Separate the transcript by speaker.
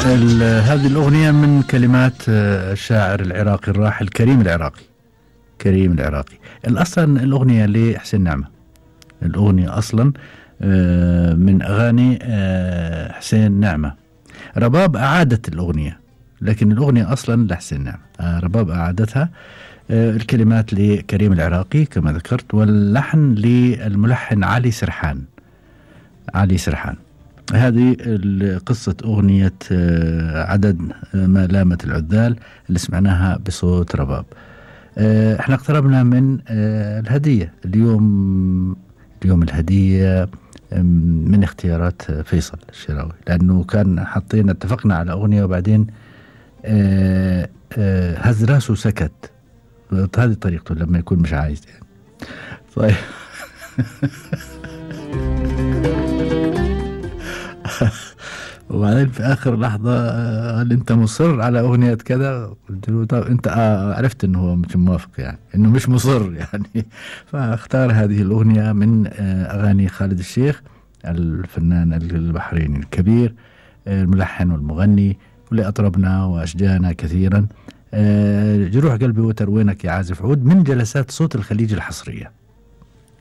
Speaker 1: هذه الأغنية من كلمات آه، الشاعر العراقي الراحل كريم العراقي كريم العراقي أصلا الأغنية لحسين نعمة الأغنية أصلا آه، من أغاني آه، حسين نعمة رباب أعادت الأغنية لكن الأغنية أصلا لحسين نعمة رباب أعادتها الكلمات لكريم العراقي كما ذكرت واللحن للملحن علي سرحان علي سرحان هذه قصة أغنية آه، عدد آه، ما لامت العذال اللي سمعناها بصوت رباب آه، احنا اقتربنا من الهدية اليوم اليوم الهدية من اختيارات فيصل الشراوي لأنه كان حاطين اتفقنا على أغنية وبعدين هز راسه وسكت هذه طريقته لما يكون مش عايز يعني طيب وبعدين في اخر لحظه قال انت مصر على اغنيه كذا قلت له طب انت آه عرفت انه هو مش موافق يعني انه مش مصر يعني فاختار هذه الاغنيه من آه، اغاني خالد الشيخ الفنان البحريني الكبير آه، الملحن والمغني واللي اطربنا واشجانا كثيرا آه، جروح قلبي وتر وينك يا عازف عود من جلسات صوت الخليج الحصريه